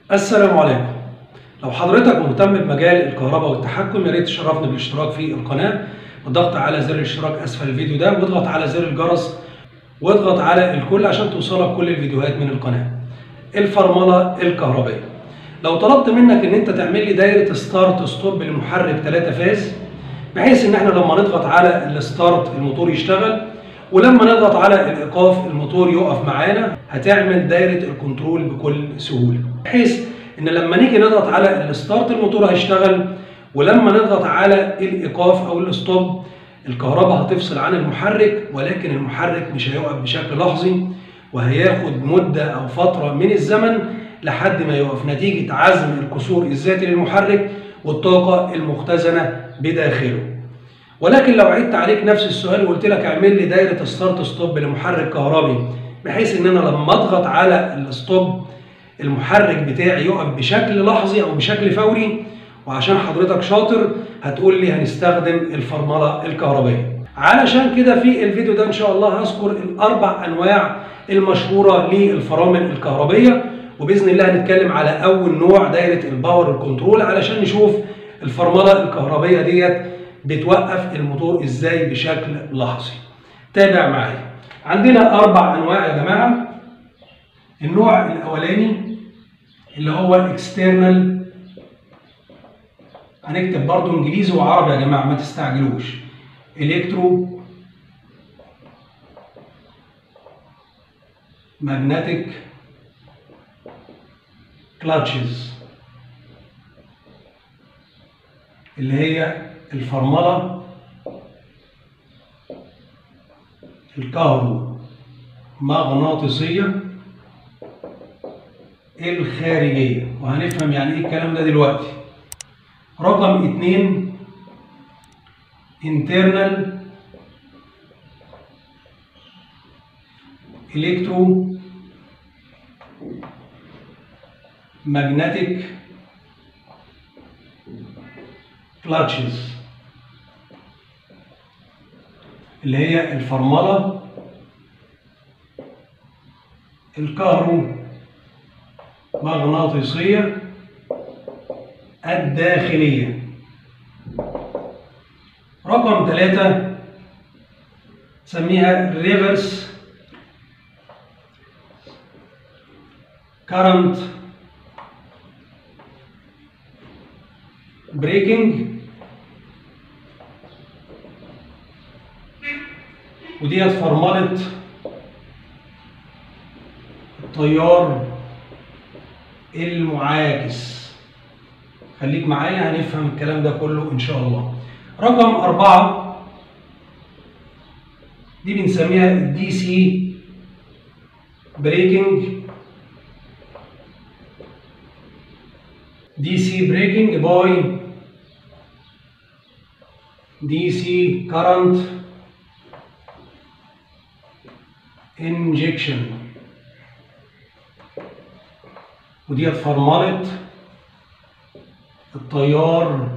السلام عليكم لو حضرتك مهتم بمجال الكهرباء والتحكم يا ريت تشرفنا بالاشتراك في القناه والضغط على زر الاشتراك اسفل الفيديو ده واضغط على زر الجرس واضغط على الكل عشان توصلك كل الفيديوهات من القناه الفرمله الكهربائيه لو طلبت منك ان انت تعمل لي دايره ستارت ستوب لمحرك 3 فاز بحيث ان احنا لما نضغط على الستارت الموتور يشتغل ولما نضغط على الايقاف الموتور يقف معانا هتعمل دايره الكنترول بكل سهوله بحيث ان لما نيجي نضغط على الستارت الموتور هيشتغل ولما نضغط على الايقاف او الستوب الكهرباء هتفصل عن المحرك ولكن المحرك مش هيقف بشكل لحظي وهياخد مده او فتره من الزمن لحد ما يقف نتيجه عزم الكسور الذاتي للمحرك والطاقه المختزنه بداخله ولكن لو عدت عليك نفس السؤال وقلت لك اعمل لي دايره ستارت ستوب لمحرك كهربي بحيث ان انا لما اضغط على الستوب المحرك بتاعي يقف بشكل لحظي او بشكل فوري وعشان حضرتك شاطر هتقول لي هنستخدم الفرمله الكهربائيه علشان كده في الفيديو ده ان شاء الله هذكر الاربع انواع المشهوره للفرامل الكهربائيه وباذن الله هنتكلم على اول نوع دايره الباور كنترول علشان نشوف الفرمله الكهربائيه ديت بتوقف الموتور ازاي بشكل لحظي تابع معايا عندنا اربع انواع يا جماعه النوع الاولاني اللي هو الاكسترنال هنكتب برضو انجليزي وعربي يا جماعه ما تستعجلوش الكترو ماجنتيك كلاتشز اللي هي الفرمله الكهرومغناطيسيه الخارجيه وهنفهم يعني ايه الكلام ده دلوقتي رقم اتنين internal electro magnetic clutches اللي هي الفرملة الكهرومغناطيسية الداخلية رقم ثلاثة سميها reverse current breaking وديت فرملة التيار المعاكس خليك معايا هنفهم الكلام ده كله ان شاء الله رقم أربعة دي بنسميها دي سي بريكنج دي سي بريكنج باي دي سي كارنت انجكشن وديت فرملة التيار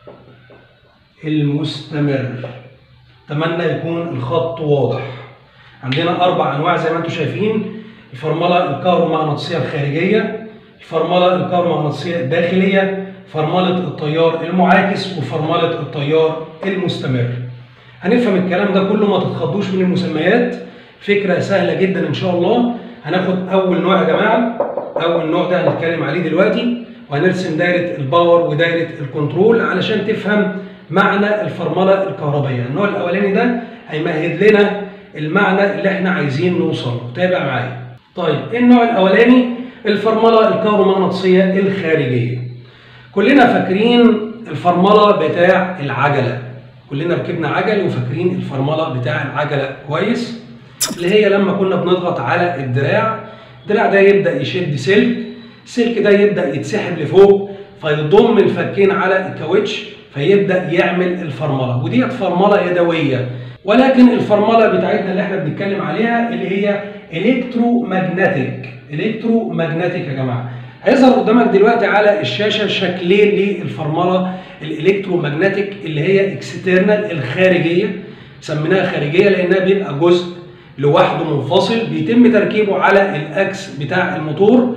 المستمر اتمنى يكون الخط واضح عندنا اربع انواع زي ما انتم شايفين الفرمله الكهرومغناطيسيه الخارجيه الفرمله الكهرومغناطيسيه الداخليه فرمله التيار المعاكس وفرمله التيار المستمر هنفهم الكلام ده كله ما تتخضوش من المسميات فكره سهله جدا ان شاء الله هناخد اول نوع يا جماعه اول نوع ده هنتكلم عليه دلوقتي وهنرسم دايره الباور ودايره الكنترول علشان تفهم معنى الفرمله الكهربائيه النوع الاولاني ده هيمهد لنا المعنى اللي احنا عايزين نوصل له تابع معايا طيب النوع الاولاني الفرمله الكهرومغناطيسيه الخارجيه كلنا فاكرين الفرمله بتاع العجله كلنا ركبنا عجل وفاكرين الفرمله بتاع العجله كويس اللي هي لما كنا بنضغط على الدراع الدراع ده يبدا يشد سلك السلك ده يبدا يتسحب لفوق فيضم الفكين على الكاوتش فيبدا يعمل الفرمله وديت فرمله يدويه ولكن الفرمله بتاعتنا اللي احنا بنتكلم عليها اللي هي الكترو ماجنتيك الكترو ماجنتيك يا جماعه هيظهر قدامك دلوقتي على الشاشه شكلين للفرمله الالكترو ماجنتيك اللي هي اكسترنال الخارجيه سميناها خارجيه لانها بيبقى جزء لوحده منفصل بيتم تركيبه على الاكس بتاع الموتور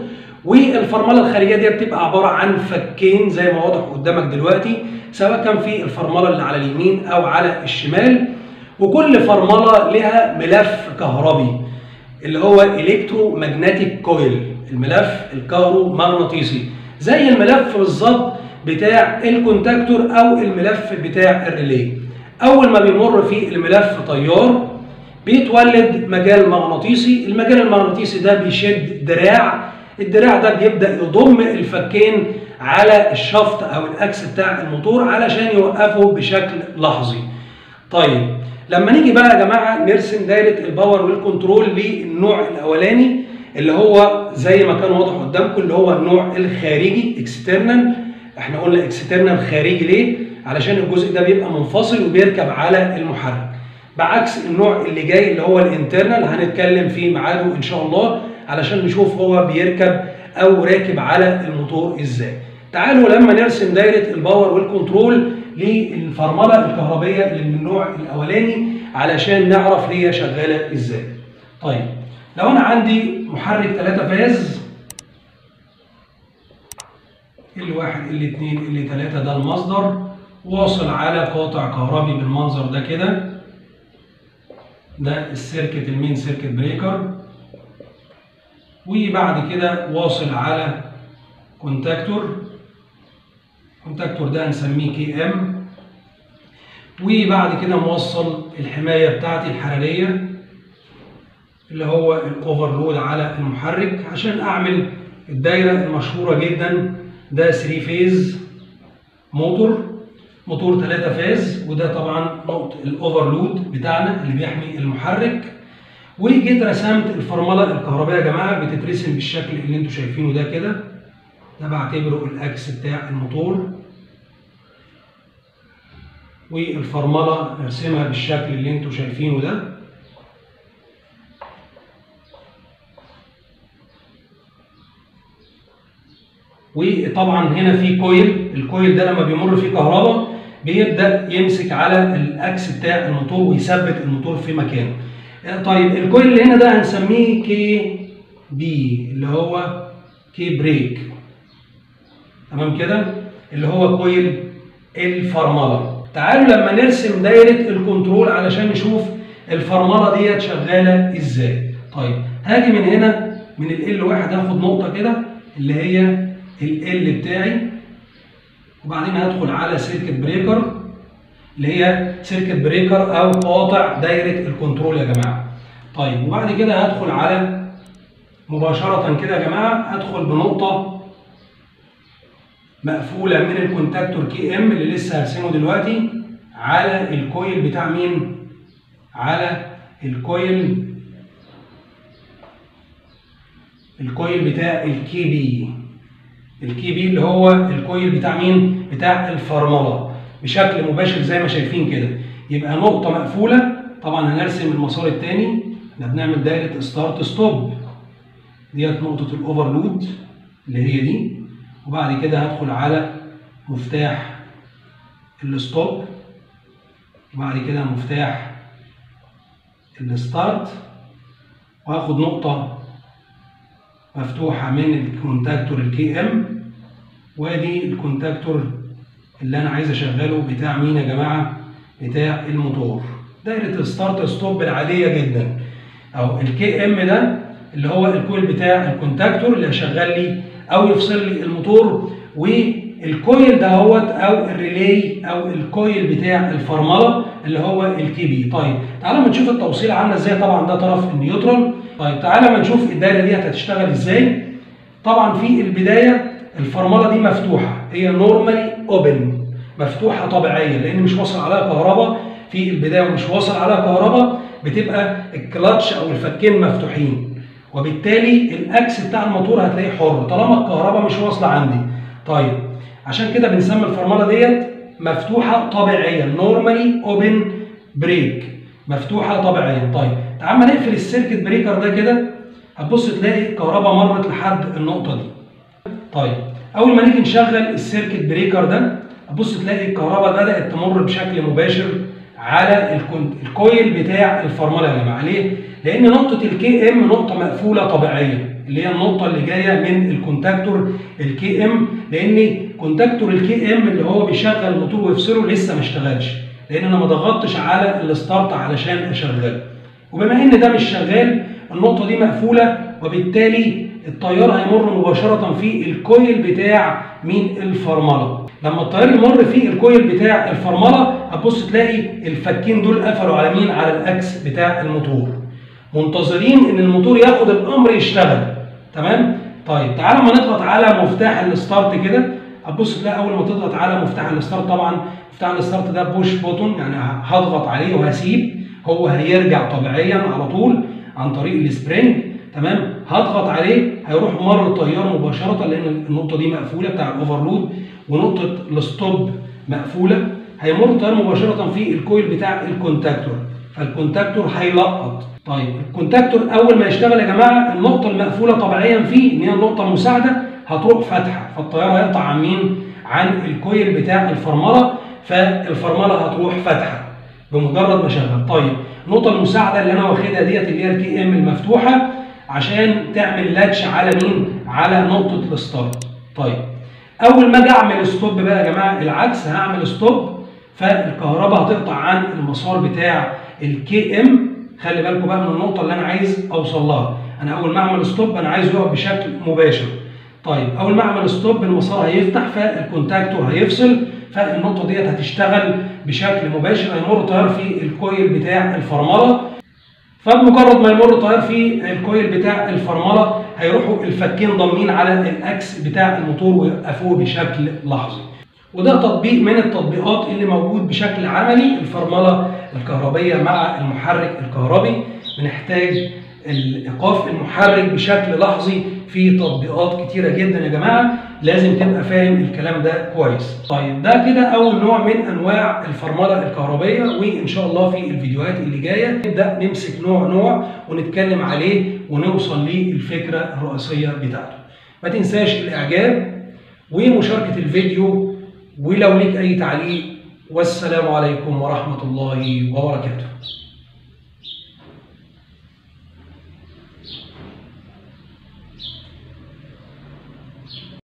والفرمله الخارجيه دي بتبقى عباره عن فكين زي ما واضح قدامك دلوقتي سواء كان في الفرمله اللي على اليمين او على الشمال وكل فرمله لها ملف كهربي اللي هو الكترو ماجنتيك كويل الملف الكهرومغناطيسي زي الملف بالظبط بتاع الكونتاكتور او الملف بتاع الريلي اول ما بيمر في الملف تيار بيتولد مجال مغناطيسي المجال المغناطيسي ده بيشد دراع الدراع ده بيبدا يضم الفكين على الشفط او الاكس بتاع الموتور علشان يوقفه بشكل لحظي طيب لما نيجي بقى يا جماعه نرسم دايره الباور والكنترول للنوع الاولاني اللي هو زي ما كان واضح قدامكم اللي هو النوع الخارجي اكسترنال احنا قلنا اكسترنال خارجي ليه علشان الجزء ده بيبقى منفصل وبيركب على المحرك بعكس النوع اللي جاي اللي هو الانترنال هنتكلم في ميعاده ان شاء الله علشان نشوف هو بيركب او راكب على الموتور ازاي تعالوا لما نرسم دايره الباور والكنترول للفرمله الكهربيه اللي من النوع الاولاني علشان نعرف هي شغاله ازاي طيب لو انا عندي محرك 3 فاز ال 1 ال 2 ال 3 ده المصدر واصل على قاطع كهربي بالمنظر ده كده ده السيركت المين سيركت بريكر وبعد كده واصل على كونتاكتور كونتاكتور ده هنسميه كي ام وبعد كده موصل الحمايه بتاعتي الحراريه اللي هو الاوفرلود على المحرك عشان اعمل الدايره المشهوره جدا ده 3 فيز موتور موتور 3 فاز وده طبعا نقطه الاوفرلود بتاعنا اللي بيحمي المحرك وجيت رسمت الفرمله الكهربائيه يا جماعه بتترسم بالشكل اللي انتم شايفينه ده كده ده بعتبره الاكس بتاع الموتور والفرمله نرسمها بالشكل اللي انتم شايفينه ده وطبعا هنا في كويل الكويل ده لما بيمر فيه كهرباء بيبدا يمسك على الاكس بتاع الموتور ويثبت الموتور في مكانه طيب الكويل اللي هنا ده هنسميه كي بي اللي هو كي بريك تمام كده اللي هو كويل الفرمله تعالوا لما نرسم دايره الكنترول علشان نشوف الفرمله ديت شغاله ازاي طيب هاجي من هنا من ال واحد هاخد نقطه كده اللي هي ال بتاعي وبعدين هدخل على سيركت بريكر اللي هي سيركت بريكر او قاطع دايره الكنترول يا جماعه طيب وبعد كده هدخل على مباشره كده يا جماعه هدخل بنقطه مقفوله من الكونتاكتور كي ام اللي لسه هرسمه دلوقتي على الكويل بتاع مين على الكويل الكويل بتاع الكي بي الكي بي اللي هو الكويل بتاع مين بتاع الفرمله بشكل مباشر زي ما شايفين كده يبقى نقطه مقفوله طبعا هنرسم المسار الثاني احنا بنعمل دايره ستارت ستوب ديت نقطه الاوفرلود اللي هي دي وبعد كده هدخل على مفتاح الستوب وبعد كده مفتاح الستارت وهاخد نقطه مفتوحه من الكونتاكتور الكي ام وادي الكونتاكتور اللي انا عايز اشغله بتاع مين يا جماعه بتاع الموتور دايره الستارت ستوب العاديه جدا او الكي ام ده اللي هو الكويل بتاع الكونتاكتور اللي هيشغل لي او يفصل لي الموتور والكويل دهوت او الريلي او الكويل بتاع الفرمله اللي هو الكي بي طيب تعالى ما نشوف التوصيل عامله ازاي طبعا ده طرف النيوترال طيب تعالى ما نشوف الدايره دي هتشتغل ازاي طبعا في البدايه الفرمله دي مفتوحه هي نورمالي اوبن مفتوحه طبيعيه لان مش واصل عليها كهرباء في البدايه ومش واصل عليها كهرباء بتبقى الكلاتش او الفكين مفتوحين وبالتالي الاكس بتاع الموتور هتلاقيه حر طالما الكهرباء مش واصله عندي طيب عشان كده بنسمي الفرمله ديت مفتوحه طبيعيا نورمالي اوبن بريك مفتوحه طبيعيا طيب تعال ما نقفل السيركت بريكر ده كده هتبص تلاقي الكهرباء مرت لحد النقطه دي طيب اول ما نيجي نشغل السيركت بريكر ده هتبص تلاقي الكهرباء بدات تمر بشكل مباشر على الكويل بتاع الفرمله يا جماعه ليه؟ لان نقطه الكي ام نقطه مقفوله طبيعيه اللي هي النقطه اللي جايه من الكونتاكتور الكي ام لان كونتاكتور الكي ام اللي هو بيشغل الموتور ويفصله لسه ما اشتغلش لان انا ما ضغطتش على الستارت علشان اشغله وبما ان ده مش شغال النقطه دي مقفوله وبالتالي التيار هيمر مباشره في الكويل بتاع مين الفرمله لما التيار يمر في الكويل بتاع الفرمله هتبص تلاقي الفكين دول قفلوا على مين على الاكس بتاع الموتور منتظرين ان الموتور ياخد الامر يشتغل تمام طيب تعالى ما نضغط على مفتاح الستارت كده هتبص تلاقي اول ما تضغط على مفتاح الستارت طبعا مفتاح الستارت ده بوش بوتون يعني هضغط عليه وهسيب هو هيرجع طبيعيا على طول عن طريق السبرينج تمام هضغط عليه هيروح مر التيار مباشره لان النقطه دي مقفوله بتاع الاوفرلود ونقطه الستوب مقفوله هيمر التيار مباشره في الكويل بتاع الكونتاكتور فالكونتاكتور هيلقط طيب الكونتاكتور اول ما يشتغل يا جماعه النقطه المقفوله طبيعيا فيه ان هي النقطه المساعده هتروح فاتحه فالتيار هيقطع عن مين؟ عن الكويل بتاع الفرمله فالفرمله هتروح فاتحه بمجرد ما شغل طيب النقطه المساعده اللي انا واخدها ديت اللي هي الكي ام المفتوحه عشان تعمل لاتش على مين؟ على نقطه الستارت طيب اول ما اجي اعمل ستوب بقى يا جماعه العكس هعمل ستوب فالكهرباء هتقطع عن المسار بتاع الكي ام خلي بالكم بقى من النقطه اللي انا عايز اوصل لها انا اول ما اعمل ستوب انا عايز يقف بشكل مباشر طيب اول ما اعمل ستوب المسار هيفتح فالكونتاكتور هيفصل فالنقطه ديت هتشتغل بشكل مباشر هيمر تيار في الكويل بتاع الفرمله فبمجرد ما يمر تيار في الكويل بتاع الفرمله هيروحوا الفكين ضامين على الاكس بتاع الموتور ويوقفوه بشكل لحظي وده تطبيق من التطبيقات اللي موجود بشكل عملي الفرمله الكهربيه مع المحرك الكهربي بنحتاج ايقاف المحرك بشكل لحظي في تطبيقات كتيره جدا يا جماعه لازم تبقى فاهم الكلام ده كويس طيب ده كده اول نوع من انواع الفرمله الكهربيه وان شاء الله في الفيديوهات اللي جايه نبدا نمسك نوع نوع ونتكلم عليه ونوصل للفكره الرئيسيه بتاعته ما تنساش الاعجاب ومشاركه الفيديو ولو ليك اي تعليق والسلام عليكم ورحمه الله وبركاته